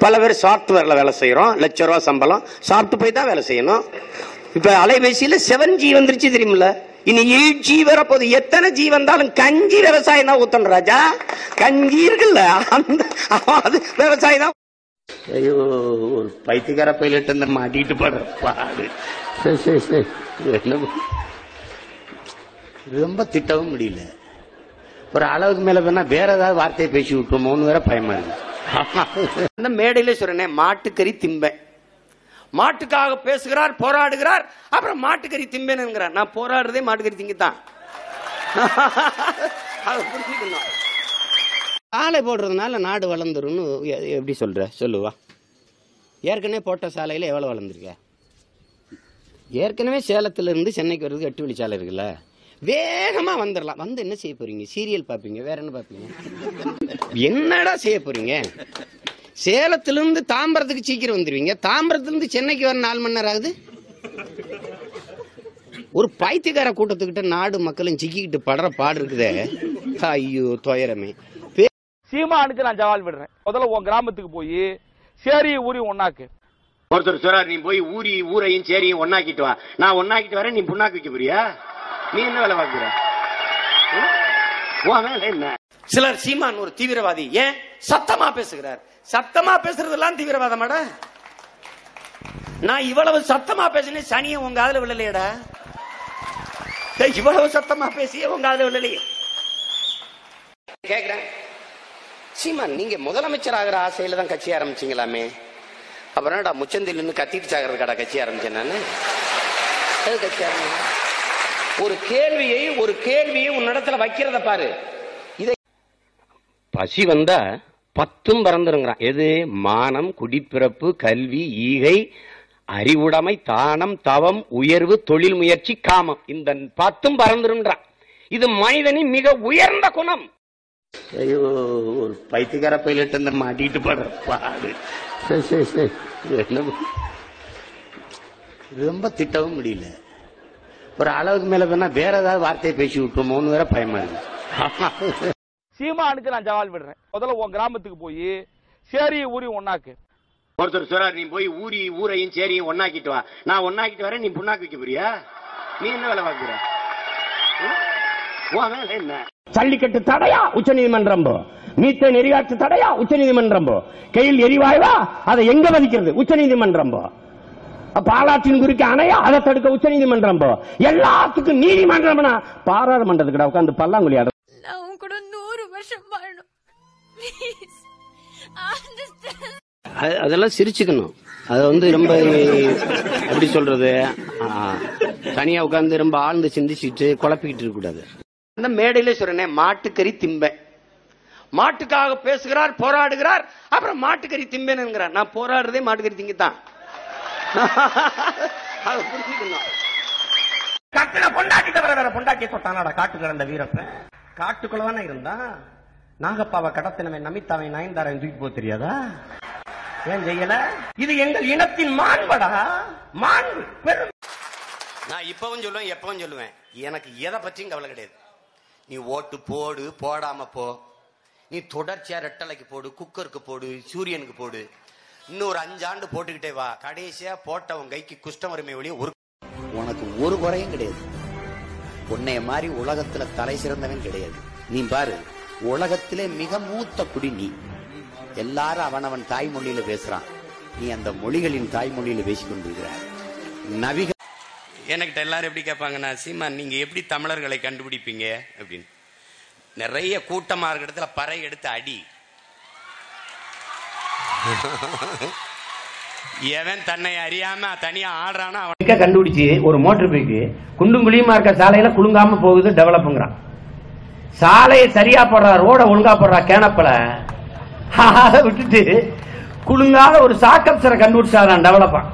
பல பேர் சாஃப்ட்வேர்ல வேலை செய்யறோம் லட்ச ரூபா சம்பளம் சாப்பிட்டு போய் தான் வேலை செய்யணும் இப்ப அலைபேசியில செவன் ஜி வந்துருச்சு தெரியுமில்ல இனி எயிட் ஜி வரப்போகுது எத்தனை ஜி வந்தாலும் கஞ்சி விவசாயம் தான் ஊத்தணும் ராஜா கஞ்சி இருக்குல்ல அந்த அது விவசாயம் தான் ஐயோ ஒரு பைத்தியக்கார பைலட் அந்த மாட்டிட்டு படுற பாடு சரி, சரி, சரி. என்ன பண்றது? ரொம்ப திட்டவும் முடியல ஒரு அளவுக்கு மேல வேணா வேற ஏதாவது வார்த்தையை பேசி விட்டுருமோன்னு வேற பயமா இருக்கு அந்த மேடையில சொல்றேனே மாட்டுக்கறி திம்பேன் மாட்டுக்காக பேசுகிறார் போராடுகிறார் அப்புறம் மாட்டுக்கறி திம்பேனுங்கிறார் நான் போராடுறதே மாட்டுக்கறி திங்கத்தான் அதை புரிஞ்சுக்கணும் சாலை போடுறதுனால நாடு வளர்ந்துரும்னு எ- எப்படி சொல்ற சொல்லுவா ஏற்கனவே போட்ட சாலையில எவ்வளவு வளர்ந்துருக்க ஏற்கனவே சேலத்துல இருந்து சென்னைக்கு வர்றதுக்கு எட்டு வழி சாலை இருக்குல்ல வேகமா வந்துடலாம் வந்து என்ன செய்ய போறீங்க சீரியல் பாப்பீங்க வேற என்ன பாப்பீங்க என்னடா செய்ய போறீங்க சேலத்திலிருந்து தாம்பரத்துக்கு சீக்கிரம் வந்துருவீங்க தாம்பரத்திலிருந்து சென்னைக்கு வர நாலு மணி நேரம் ஆகுது ஒரு பைத்தியக்கார கூட்டத்துக்கிட்ட நாடு மக்களும் சிக்கிக்கிட்டு படுற பாடு இருக்குதே ஐயோ துயரமே பே- சீமானுக்கு நான் சவால் விடுறேன் முதல்ல உன் கிராமத்துக்கு போய் சேரி ஊரி ஒன்னாக்கு ஒருத்தர் சொல்றாரு நீ போய் ஊரி ஊரையும் சேரியும் ஒன்னாக்கிட்டு வா நான் ஒன்னாக்கிட்டு வரேன் நீ புண்ணாக்கு வைக்க போறியா நீ என்ன வேலை பார்க்கிற ம்? உன் வேலை என்ன சிலர் சீமான் ஒரு தீவிரவாதி ஏன் சத்தமா பேசுகிறார் சத்தமா பேசுறதெல்லாம் தீவிரவாதமாடா நான் இவ்வளவு சத்தமா பேசினேன் சனியை உங்க காதுல விழலையடா டேய், இவ்வளவு சத்தமா பேசிய உங்க காதுல விழலையே கேக்குறேன் சீமான் நீங்க முதலமைச்சர் ஆகிற ஆசையில தான் கட்சி ஆரம்பிச்சீங்களாமே அப்புறம் என்னடா முச்சந்தில் நின்று கத்திட்டு சாகிறதுக்காடா கட்சி ஆரம்பிச்சேன் நானு எது கட்சி ஆரம்பிச்சேன்? ஒரு கேள்வியை ஒரு கேள்வியை உன்னிடத்துல வைக்கிறத பாரு இதை பசி வந்தா பத்தும் பறந்துருங்கிறான் எது மானம் குடிப்பிறப்பு கல்வி ஈகை அறிவுடைமை தானம் தவம் உயர்வு தொழில் முயற்சி காமம் இந்த பத்தும் பறந்துருன்றான் இது மனிதனின் மிக உயர்ந்த குணம் ஐயோ ஒரு பைத்தியக்கார பைலட் அந்த மாட்டிட்டு படுற பாடு சரி, சரி, சரி. என்ன பண்றது? ரொம்ப திட்டவும் முடியல ஒரு அளவுக்கு மேல வேணா வேற ஏதாவது வார்த்தையை பேசி விட்டுருமோன்னு வேற பயமா இருக்கு சீமானுக்கு நான் சவால் விடுறேன் முதல்ல உன் கிராமத்துக்கு போய் சேரி ஊரி ஒன்னாக்கு ஒருத்தர் சொல்றாரு நீ போய் ஊரி ஊரையும் சேரியும் ஒன்னாக்கிட்டு வா நான் ஒன்னாக்கிட்டு வரேன் நீ புண்ணாக்கு வைக்க போறியா நீ என்ன வேலை பார்க்கிற ம்? உன் வேலை என்ன ஜல்லிக்கட்டு தடையா உச்ச நீதிமன்றம் மீத்த நெறியாற்று தடையா உச்ச நீதிமன்றம் கையில் எரிவாயுவா அதை எங்க மதிக்கிறது உச்ச நீதிமன்றம் பாலாற்றின் குறுக்க அணையா அதை தடுக்க உச்ச நீதிமன்றம் எல்லாத்துக்கும் நீதிமன்றம்னா பாராளுமன்றத்துக்கு உட்காந்து பல்லாங்குழி ஆட நான் உன் கூட நூறு வருஷம் வாழணும் ப்ளீஸ் அண்டர்ஸ்டாண்ட் அது- அதெல்லாம் சிரிச்சுக்கணும் அது வந்து ரொம்ப எப்படி சொல்றது ஆ, தனியா உட்கார்ந்து ரொம்ப ஆழ்ந்து சிந்திச்சுட்டு குழப்பிக்கிட்டு இருக்க கூடாது அந்த மேடையில சொல்றேனே மாட்டுக்கறி திம்பேன் மாட்டுக்காக பேசுகிறார் போராடுகிறார் அப்புறம் மாட்டுக்கறி திம்பேனுங்கிறார் நான் போராடுறதே மாட்டுக்கறி திங்கத்தான் அதை புரிஞ்சுக்கணும் கட்டின பொண்டாட்டி தவிர வேற பொண்டாட்டி தொட்டானாடா காட்டு கிடந்த வீரப்ப காட்டுக்குள்ள தானே இருந்தா நாகப்பாவை கடத்தினவன் நமித்தாவை நயன்தாரன் தூக்கி போக தெரியாதா ஏன் செய்யல இது எங்கள் இனத்தின் மாண்படா மாண்பு பெரும் நான் இப்பவும் சொல்லுவேன் எப்பவும் சொல்லுவேன் எனக்கு எதை பற்றியும் கவலை கிடையாது நீ ஓட்டு போடு போடாம போ நீ தொடர்ச்சியா ரெட்டலைக்கு போடு குக்கருக்கு போடு சூரியனுக்கு போடு இன்னும் ஒரு அஞ்சாண்டு போட்டுக்கிட்டே வா கடைசியா போட்டவன் கைக்கு குஷ்டம் வறுமை ஒழிய ஒரு உனக்கு ஒரு குறையும் கிடையாது உன்னைய மாதிரி உலகத்துல தலை சிறந்தவன் கிடையாது நீ பாரு உலகத்திலே மிக மூத்த குடி நீ எல்லாரும் அவனவன் தாய்மொழியில பேசுறான் நீ அந்த மொழிகளின் தாய்மொழியில பேசிக் கொண்டிருக்கிறார் நவிக என்கிட்ட எல்லாரும் எப்படி கேட்பாங்கன்னா சீமான் நீங்க எப்படி தமிழர்களை கண்டுபிடிப்பீங்க அப்படின்னு நிறைய கூட்டமா இருக்கிற இடத்துல பறை எடுத்து அடி எவன் தன்னை அறியாம தனியா ஆடுறானோ அவன் கண்டுபிடிச்சு ஒரு மோட்டர் பைக்கு குண்டும் குழியுமா இருக்க சாலையில குலுங்காம போகுது டெவலப்புங்கிறான் சாலையை சரியா போடுறா ரோட ஒழுங்கா போடுறா கேனப்பல அதை விட்டுட்டு குலுங்காத ஒரு சாக்கப்சரை கண்டுபிடிச்சாரான் டெவலப்பான்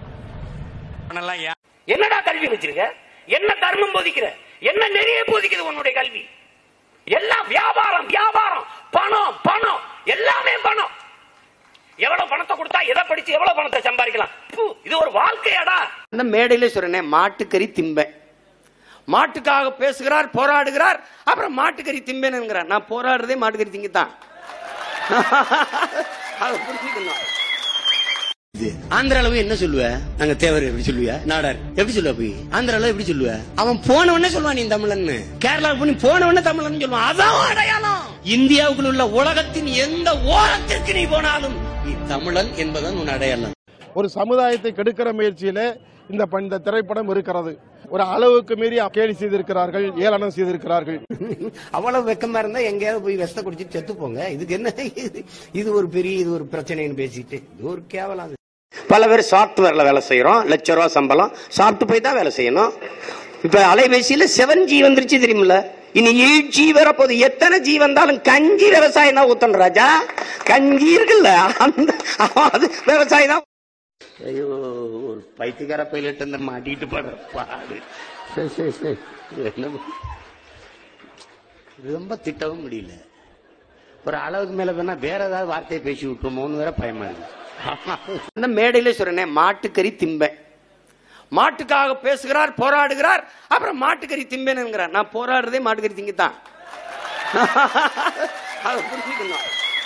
என்னடா கல்வி வச்சிருக்க என்ன தர்மம் போதிக்கிற என்ன நெறிய போதிக்குது உன்னுடைய கல்வி எல்லாம் வியாபாரம் வியாபாரம் பணம் பணம் எல்லாமே பணம் எவ்வளவு பணத்தை கொடுத்தா எதை படிச்சு எவ்வளவு பணத்தை சம்பாதிக்கலாம் ப்பு, இது ஒரு வாழ்க்கையாடா அந்த மேடையில சொல்றேனே மாட்டுக்கறி திம்பேன் மாட்டுக்காக பேசுகிறார் போராடுகிறார் அப்புறம் மாட்டுக்கறி திம்பேனுங்கிறார் நான் போராடுறதே மாட்டுக்கறி திங்கத்தான் அதை புரிஞ்சுக்கணும் ஆந்திர அளவு என்ன சொல்லுவ நாங்க தேவர் எப்படி சொல்லுவ நாடார் எப்படி சொல்லுவ போய் ஆந்திர அளவு எப்படி சொல்லுவ அவன் போனவனே சொல்லுவான் நீ தமிழன்னு கேரளாவுக்கு போய் போனவனே தமிழன் சொல்லுவான் அதான் அடையாளம் இந்தியாவுக்குள்ள உள்ள உலகத்தின் எந்த ஓரத்திற்கு நீ போனாலும் நீ தமிழன் என்பதன் உன் அடையாளம் ஒரு சமுதாயத்தை கெடுக்கிற முயற்சியில இந்த ப- இந்த திரைப்படம் இருக்கிறது ஒரு அளவுக்கு மீறி கேலி செய்திருக்கிறார்கள் ஏளனம் செய்திருக்கிறார்கள் அவ்வளவு வெக்கமா இருந்தா எங்கேயாவது போய் விஷத்தை குடிச்சிட்டு செத்து போங்க இதுக்கு என்ன இது? இது ஒரு பெரிய இது ஒரு பிரச்சனைன்னு பேசிட்டு இது ஒரு கேவலம் அது. பல பேர் சாஃப்ட்வேர்ல வேலை செய்யறோம் லட்ச ரூபா சம்பளம் சாப்பிட்டு போய் தான் வேலை செய்யணும் இப்ப அலைபேசியில செவன் ஜி வந்துருச்சு தெரியுமில்ல இனி எயிட் ஜி வரப்போகுது எத்தனை ஜி வந்தாலும் கஞ்சி விவசாயம் தான் ஊத்தணும் ராஜா கஞ்சி இருக்குல்ல அந்த அது விவசாயம் தான் ஐயோ ஒரு பைத்தியக்கார பைலட் இந்த மாட்டிட்டு படுற பாடு சரி, சரி, சரி. என்ன பண்றது? ரொம்ப திட்டவும் முடியல ஒரு அளவுக்கு மேல வேணா வேற ஏதாவது வார்த்தையை பேசி விட்டுருமோன்னு வேற பயமா இருக்கு அந்த மேடையில சொல்றேனே மாட்டுக்கறி திம்பேன் மாட்டுக்காக பேசுகிறார் போராடுகிறார் அப்புறம் மாட்டுக்கறி திம்பேனுங்கிறார் நான் போராடுறதே மாட்டுக்கறி திங்கத்தான் அதை புரிஞ்சுக்கணும்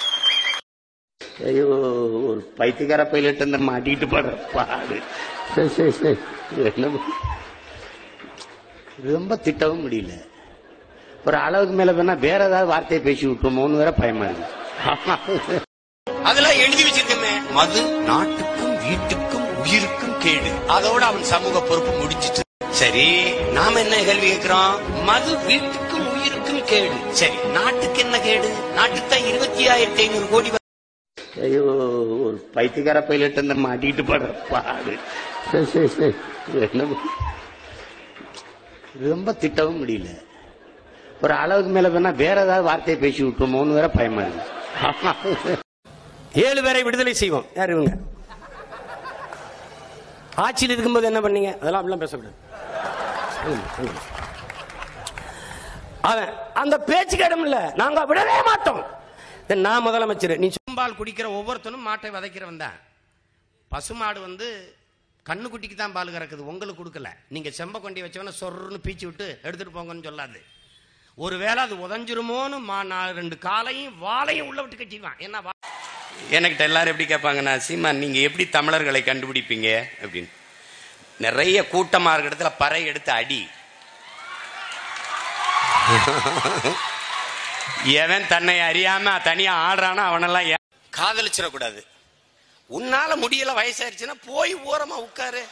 ஐயோ ஒரு பைத்தியக்கார பைலட் இந்த மாட்டிட்டு படுற பாடு சரி, சரி, சரி. என்ன பண்றது? ரொம்ப திட்டவும் முடியல ஒரு அளவுக்கு மேல வேணா வேற ஏதாவது வார்த்தையை பேசி விட்டுருமோன்னு வேற பயமா இருக்கு அதெல்லாம் எழுதி வச்சிருக்கமே மது நாட்டுக்கும் வீட்டுக்கும் உயிருக்கும் கேடு அதோட அவன் சமூக பொறுப்பு முடிச்சிட்டு சரி நாம என்ன கேள்வி கேட்கிறோம் மது வீட்டுக்கும் உயிருக்கும் கேடு சரி நாட்டுக்கு என்ன கேடு நாட்டுக்கு தான் இருபத்தி ஆயிரத்தி ஐநூறு கோடி வ- ஐயோ ஒரு பைத்தியக்கார பைலட் இந்த மாட்டிட்டு படுற பாடு சரி, சரி, சரி. என்ன பண்றது? ரொம்ப திட்டவும் முடியல ஒரு அளவுக்கு மேல வேணா வேற ஏதாவது வார்த்தையை பேசி விட்டுருமோன்னு வேற பயமா இருக்கு ஏழு பேரை விடுதலை செய்வோம் யார் இவங்க ஆட்சியில் இருக்கும்போது என்ன பண்ணீங்க அதெல்லாம் அப்படிலாம் பேசக்கூடாது சொல்லுங்க, சொல்லுங்க. அவன் அந்த பேச்சுக்கு இடம் இல்ல நாங்க விடவே மாட்டோம் இது நான் முதலமைச்சர் நீ சோம்பால் குடிக்கிற ஒவ்வொருத்தனும் மாட்டை வதைக்கிறவன் தான் பசுமாடு வந்து கண்ணுக்குட்டிக்கு தான் பால் கறக்குது உங்களுக்கு கொடுக்கல நீங்க செம்ப கொண்டி வச்சவன சொர்னு பீச்சு விட்டு எடுத்துட்டு போங்கன்னு சொல்லாது ஒருவேளை அது உதஞ்சிருமோன்னு மா நான் ரெண்டு காலையும் வாளையும் உள்ள விட்டு கட்டிடுவான் என்ன வா- எனக்கிட்ட எல்லாரும் எப்படி கேட்பாங்கன்னா சீமான் நீங்க எப்படி தமிழர்களை கண்டுபிடிப்பீங்க அப்படின்னு நிறைய கூட்டமா இருக்கிற இடத்துல பறை எடுத்து அடி எவன் தன்னை அறியாம தனியா ஆடுறானோ அவனெல்லாம் ஏ- காதலிச்சிடக்கூடாது உன்னால முடியல வயசாயிருச்சுன்னா போய் ஓரமா உட்காரு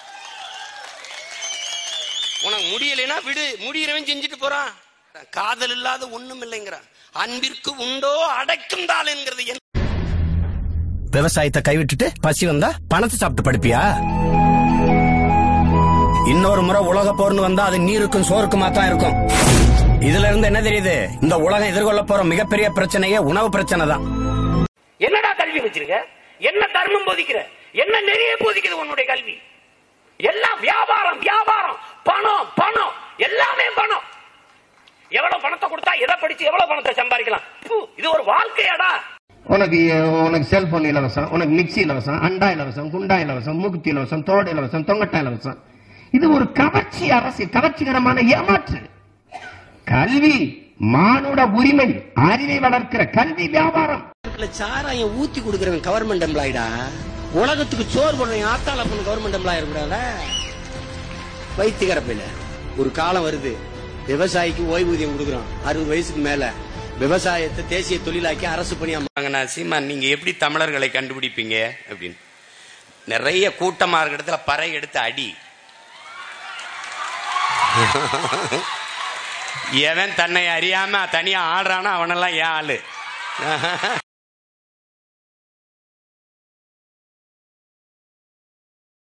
உனக்கு முடியலைன்னா விடு முடியறவன் செஞ்சுட்டு போறான் காதல் இல்லாத ஒண்ணும் இல்லைங்கிறான் அன்பிற்கு உண்டோ அடைக்கும் தாளுங்கிறது என்ன விவசாயத்தை கைவிட்டுட்டு பசி வந்தா பணத்தை சாப்பிட்டு படுப்பியா இன்னொரு முறை உலக போர்னு வந்தா அது நீருக்கும் சோறுக்குமா தான் இருக்கும் இதுல இருந்து என்ன தெரியுது இந்த உலகம் எதிர்கொள்ள போற மிகப்பெரிய பிரச்சனையே உணவு பிரச்சனை தான் என்னடா கல்வி வச்சிருக்க என்ன தர்மம் போதிக்கிற என்ன நெறிய போதிக்குது உன்னுடைய கல்வி எல்லாம் வியாபாரம் வியாபாரம் பணம் பணம் எல்லாமே பணம் எவ்வளவு பணத்தை கொடுத்தா எதை படிச்சு எவ்வளவு பணத்தை சம்பாதிக்கலாம் ப்பு, இது ஒரு வாழ்க்கையாடா உனக்கு உனக்கு செல்போன் இலவசம் உனக்கு மிக்சி இலவசம் அண்டா இலவசம் குண்டா இலவசம் மூக்குத்தி இலவசம் தோடு இலவசம் தொங்கட்டா இலவசம் இது ஒரு கவர்ச்சி அரசு கவர்ச்சிகரமான ஏமாற்று கல்வி மானுட உரிமை அறிவை வளர்க்கிற கல்வி வியாபாரம் சாராயம் ஊத்தி கொடுக்கறவன் கவர்மெண்ட் எம்ப்ளாய்டா உலகத்துக்கு சோறு போடுறவன் ஆத்தால பொண்ணு கவர்மெண்ட் எம்ப்ளாய் இருக்கக்கூடாதா வைத்தியகரப்பையில ஒரு காலம் வருது விவசாயிக்கு ஓய்வூதியம் கொடுக்குறோம் அறுபது வயசுக்கு மேல விவசாயத்தை தேசிய தொழிலாக்கி அரசு பணியாங்க சீமான் நீங்க எப்படி தமிழர்களை கண்டுபிடிப்பீங்க அப்படின்னு நிறைய கூட்டமா இருக்கிற இடத்துல பறை எடுத்து அடி எவன் தன்னை அறியாம தனியா ஆடுறானோ அவனெல்லாம் ஏன் ஆளு